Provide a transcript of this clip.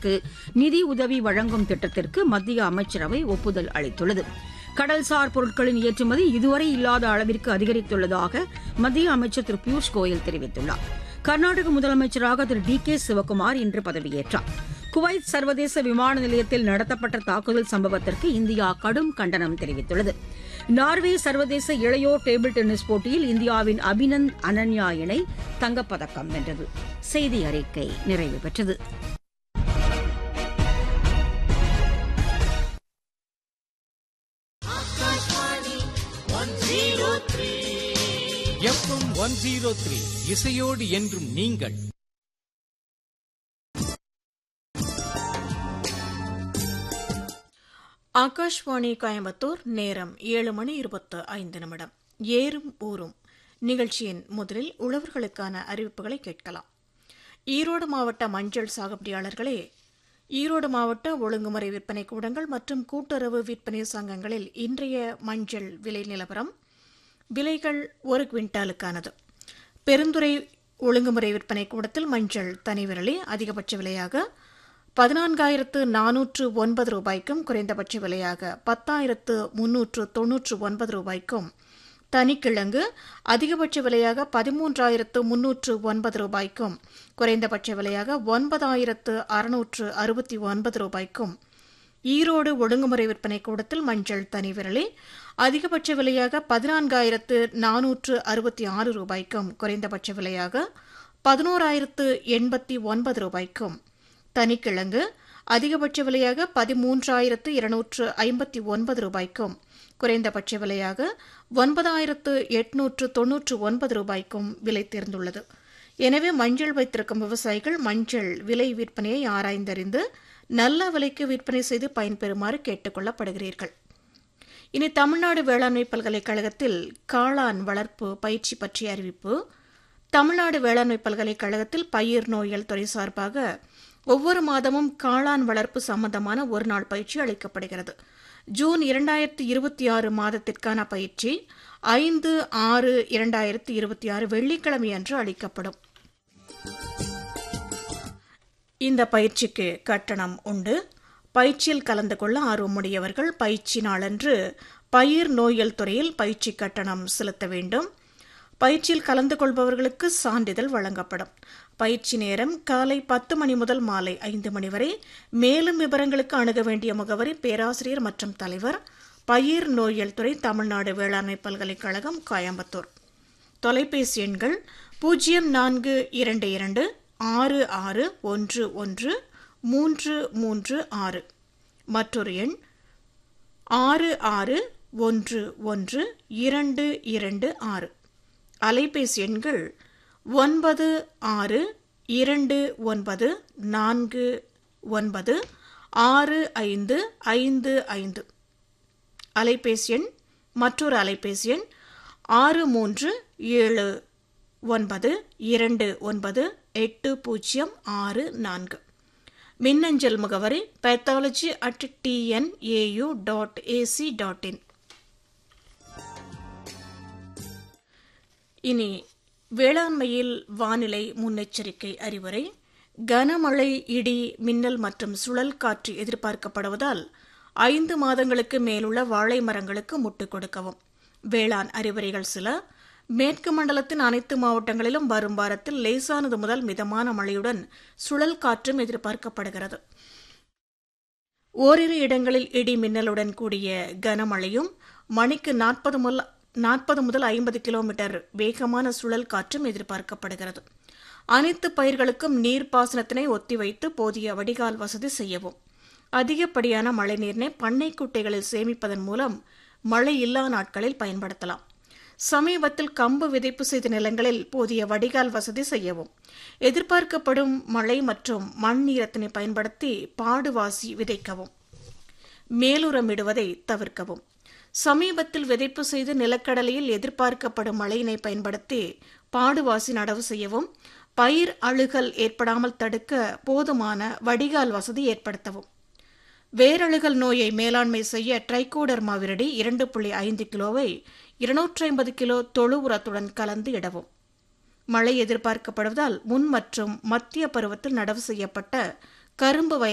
நிறுவனங்களுக்கு நிதி உதவி வழங்கும் திட்டத்திற்கு மத்திய அமைச்சரவை ஒப்புதல் அளித்துள்ளது கடல்சார் பொருட்களின் ஏற்றுமதி இதுவரை இல்லாத அளவிற்கு அதிகரித்துள்ளதாக மத்திய அமைச்சர் திரு பியூஷ் கோயல் தெரிவித்துள்ளார் கர்நாடக முதலமைச்சராக திரு டி கே சிவக்குமார் இன்று பதவியேற்றார் குவைத் சர்வதேச விமான நிலையத்தில் நடத்தப்பட்ட தாக்குதல் சம்பவத்திற்கு இந்தியா கடும் கண்டனம் தெரிவித்துள்ளது நார்வே சர்வதேச இளையோர் டேபிள் டென்னிஸ் போட்டியில் இந்தியாவின் அபினந்த் அனன்யா இணை தங்கப்பதக்கம் வென்றது செய்தி அறிக்கை நிறைவு பெற்றது எஃப்எம் ஒன் ஜீரோ த்ரீ இசையோடு என்றும் நீங்கள் ஆகாஷ்வாணி கோயம்புத்தூர் நேரம் ஏழு மணி இருபத்து ஐந்து நிமிடம் ஏறும் ஊரும் நிகழ்ச்சியின் முதலில் உழவர்களுக்கான அறிவிப்புகளை கேட்கலாம் ஈரோடு மாவட்ட மஞ்சள் சாகுபடியாளர்களே ஈரோடு மாவட்ட ஒழுங்குமுறை விற்பனை கூடங்கள் மற்றும் கூட்டுறவு விற்பனை சங்கங்களில் இன்றைய மஞ்சள் விலை நிலவரம் விலைகள் ஒரு குவிண்டாலுக்கானது பெருந்துறை ஒழுங்குமுறை விற்பனை கூடத்தில் மஞ்சள் தனி விரலி அதிகபட்ச விலையாக பதினான்காயிரத்து நானூற்று ஒன்பது ரூபாய்க்கும் குறைந்தபட்ச விலையாக பத்தாயிரத்து முன்னூற்று தொன்னூற்று ஒன்பது ரூபாய்க்கும் தனிக்கிழங்கு அதிகபட்ச விலையாக பதிமூன்றாயிரத்து முன்னூற்று ஒன்பது ரூபாய்க்கும் குறைந்தபட்ச விலையாக ஒன்பதாயிரத்து அறுநூற்று அறுபத்தி ஒன்பது ரூபாய்க்கும் ஈரோடு ஒழுங்குமுறை விற்பனை கூடத்தில் மஞ்சள் தனி விரலி அதிகபட்ச விலையாக பதினான்காயிரத்து நானூற்று அறுபத்தி ஆறு ரூபாய்க்கும் குறைந்தபட்ச விலையாக பதினோராயிரத்து எண்பத்தி ஒன்பது ரூபாய்க்கும் தனிக்கிழங்கு அதிகபட்ச விலையாக பதிமூன்றாயிரத்து இருநூற்று ஐம்பத்தி ஒன்பது ரூபாய்க்கும் குறைந்தபட்ச விலையாக ஒன்பதாயிரத்து எட்நூற்று தொன்னூற்று ஒன்பது ரூபாய்க்கும் விலை தேர்ந்துள்ளது எனவே மஞ்சள் வைத்திருக்கும் விவசாயிகள் மஞ்சள் விலை விற்பனையை ஆராய்ந்தறிந்து நல்ல விலைக்கு விற்பனை செய்து பயன்பெறுமாறு கேட்டுக் கொள்ளப்படுகிறீர்கள் இனி தமிழ்நாடு வேளாண்மை பல்கலைக்கழகத்தில் காளான் வளர்ப்பு பயிற்சி பற்றிய அறிவிப்பு தமிழ்நாடு வேளாண்மை பல்கலைக்கழகத்தில் பயிர் நோயல் துறை சார்பாக ஒவ்வொரு மாதமும் காளான் வளர்ப்பு சம்பந்தமான ஒரு நாள் பயிற்சி அளிக்கப்படுகிறது ஜூன் இரண்டாயிரத்தி இருபத்தி ஆறு மாதத்திற்கான பயிற்சி ஐந்து ஆறு இரண்டாயிரத்தி இருபத்தி ஆறு வெள்ளிக்கிழமை அன்று அளிக்கப்படும் இந்த பயிற்சிக்கு கட்டணம் உண்டு பயிற்சியில் கலந்து கொள்ள ஆர்வமுடையவர்கள் பயிற்சி நாளன்று பயிர் நோயல் துறையில் பயிற்சி கட்டணம் செலுத்த வேண்டும் பயிற்சியில் கலந்து கொள்பவர்களுக்கு சான்றிதழ் வழங்கப்படும் பயிற்சி நேரம் காலை பத்து மணி முதல் மாலை ஐந்து மணி வரை மேலும் விவரங்களுக்கு அணுக வேண்டிய முகவரி பேராசிரியர் மற்றும் தலைவர் பயிர் நோயியல் துறை தமிழ்நாடு வேளாண்மை பல்கலைக்கழகம் கோயம்புத்தூர் தொலைபேசி எண்கள் பூஜ்ஜியம் நான்கு இரண்டு இரண்டு ஆறு ஆறு ஒன்று ஒன்று மூன்று மூன்று ஆறு மற்றொரு எண் ஆறு ஆறு ஒன்று ஒன்று இரண்டு இரண்டு ஆறு அலைபேசி எண்கள் ஒன்பது ஆறு இரண்டு ஒன்பது நான்கு ஒன்பது ஆறு ஐந்து ஐந்து ஐந்து அலைபேசி எண் மற்றொரு அலைபேசி எண் ஆறு மூன்று ஏழு ஒன்பது இரண்டு ஒன்பது எட்டு பூஜ்ஜியம் ஆறு நான்கு மின்னஞ்சல் முகவரி pathology at TNAU dot AC dot in இனி வேளாண்மையில் வானிலை முன்னெச்சரிக்கை அறிவுரை கனமழை இடி மின்னல் மற்றும் சுழல் காற்று எதிர்பார்க்கப்படுவதால் ஐந்து மாதங்களுக்கு மேலுள்ள வாழை மரங்களுக்கு முட்டுக் கொடுக்கவும் வேளாண் அறிவுரைகள் சில மேற்கு மண்டலத்தின் அனைத்து மாவட்டங்களிலும் வரும் வாரத்தில் லேசானது முதல் மிதமான மழையுடன் சுழல் காற்றும் எதிர்பார்க்கப்படுகிறது ஓரிரு இடங்களில் இடி மின்னலுடன் கூடிய கனமழையும் மணிக்கு நாற்பது முதல் நாற்பது முதல் ஐம்பது கிலோமீட்டர் வேகமான சுழல் காற்றும் எதிர்பார்க்கப்படுகிறது அனைத்து பயிர்களுக்கும் நீர்ப்பாசனத்தினை ஒத்திவைத்து போதிய வடிகால் வசதி செய்யவும் அதிகப்படியான மழைநீரினை பண்ணை குட்டைகளில் சேமிப்பதன் மூலம் மழை இல்லா நாட்களில் பயன்படுத்தலாம் சமீபத்தில் கம்பு விதைப்பு செய்த நிலங்களில் போதிய வடிகால் வசதி செய்யவும் எதிர்பார்க்கப்படும் மழை மற்றும் மண் ஈரத்தினை பயன்படுத்தி பாடுவாசி விதைக்கவும் மேலுரமிடுவதை தவிர்க்கவும் சமீபத்தில் விதைப்பு செய்து நிலக்கடலையில் எதிர்பார்க்கப்படும் மழையினை பயன்படுத்தி பாடுவாசி நடவு செய்யவும் பயிர் அழுகல் ஏற்படாமல் தடுக்க போதுமான வடிகால் வசதி ஏற்படுத்தவும் வேரழுகல் நோயை மேலாண்மை செய்ய ட்ரைகோடர்மா விரடி இரண்டு புள்ளி ஐந்து கிலோவை இருநூற்றி ஐம்பது கிலோ தொழு உரத்துடன் கலந்து இடவும் மழை எதிர்பார்க்கப்படுவதால் முன் மற்றும் மத்திய பருவத்தில் நடவு செய்யப்பட்ட கரும்பு வயல்